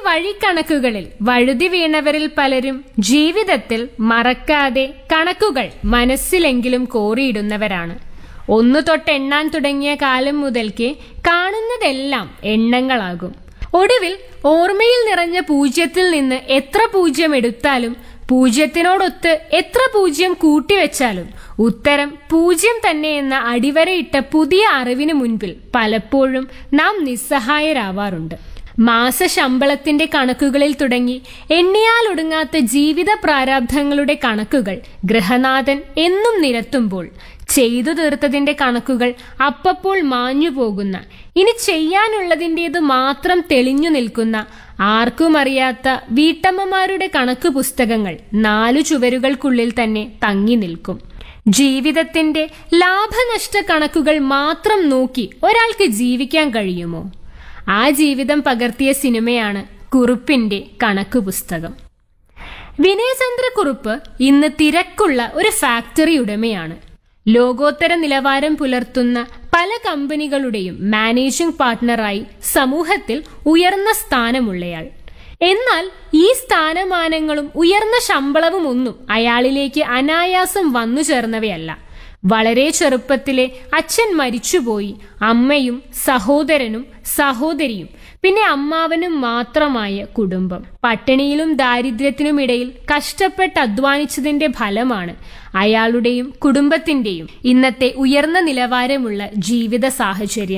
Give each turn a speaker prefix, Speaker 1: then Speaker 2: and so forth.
Speaker 1: വഴിക്കണക്കുകളിൽ വഴുതി വീണവരിൽ പലരും ജീവിതത്തിൽ മറക്കാതെ കണക്കുകൾ മനസ്സിലെങ്കിലും കോറിയിടുന്നവരാണ് ഒന്നു തൊട്ട് എണ്ണാൻ തുടങ്ങിയ കാലം മുതൽക്കേ കാണുന്നതെല്ലാം എണ്ണങ്ങളാകും ഒടുവിൽ ഓർമ്മയിൽ നിറഞ്ഞ പൂജ്യത്തിൽ നിന്ന് എത്ര പൂജ്യം എടുത്താലും പൂജ്യത്തിനോടൊത്ത് എത്ര പൂജ്യം കൂട്ടിവെച്ചാലും ഉത്തരം പൂജ്യം തന്നെ എന്ന അടിവരയിട്ട പുതിയ അറിവിന് മുൻപിൽ പലപ്പോഴും നാം നിസ്സഹായരാവാറുണ്ട് മാസശമ്പളത്തിന്റെ കണക്കുകളിൽ തുടങ്ങി എണ്ണിയാലൊടുങ്ങാത്ത ജീവിത പ്രാരാബ്ധങ്ങളുടെ കണക്കുകൾ ഗൃഹനാഥൻ എന്നും നിരത്തുമ്പോൾ ചെയ്തു തീർത്തതിന്റെ കണക്കുകൾ അപ്പപ്പോൾ മാഞ്ഞു പോകുന്ന ഇനി ചെയ്യാനുള്ളതിൻ്റെത് മാത്രം തെളിഞ്ഞു നിൽക്കുന്ന ആർക്കും അറിയാത്ത വീട്ടമ്മമാരുടെ കണക്ക് പുസ്തകങ്ങൾ നാലു ചുവരുകൾക്കുള്ളിൽ തന്നെ തങ്ങി നിൽക്കും ജീവിതത്തിന്റെ ലാഭനഷ്ട കണക്കുകൾ മാത്രം നോക്കി ഒരാൾക്ക് ജീവിക്കാൻ കഴിയുമോ ആ ജീവിതം പകർത്തിയ സിനിമയാണ് കുറുപ്പിന്റെ കണക്ക് പുസ്തകം വിനയചന്ദ്ര കുറുപ്പ് ഇന്ന് തിരക്കുള്ള ഒരു ഫാക്ടറി ഉടമയാണ് ലോകോത്തര നിലവാരം പുലർത്തുന്ന പല കമ്പനികളുടെയും മാനേജിംഗ് പാർട്ട്ണറായി സമൂഹത്തിൽ ഉയർന്ന സ്ഥാനമുള്ളയാൾ എന്നാൽ ഈ സ്ഥാനമാനങ്ങളും ഉയർന്ന ശമ്പളവും ഒന്നും അയാളിലേക്ക് അനായാസം വന്നു ചേർന്നവയല്ല വളരെ ചെറുപ്പത്തിലെ അച്ഛൻ മരിച്ചുപോയി അമ്മയും സഹോദരനും സഹോദരിയും പിന്നെ അമ്മാവനും മാത്രമായ കുടുംബം പട്ടിണിയിലും ദാരിദ്ര്യത്തിനുമിടയിൽ കഷ്ടപ്പെട്ട് അധ്വാനിച്ചതിന്റെ ഫലമാണ് അയാളുടെയും കുടുംബത്തിന്റെയും ഇന്നത്തെ ഉയർന്ന നിലവാരമുള്ള ജീവിത സാഹചര്യം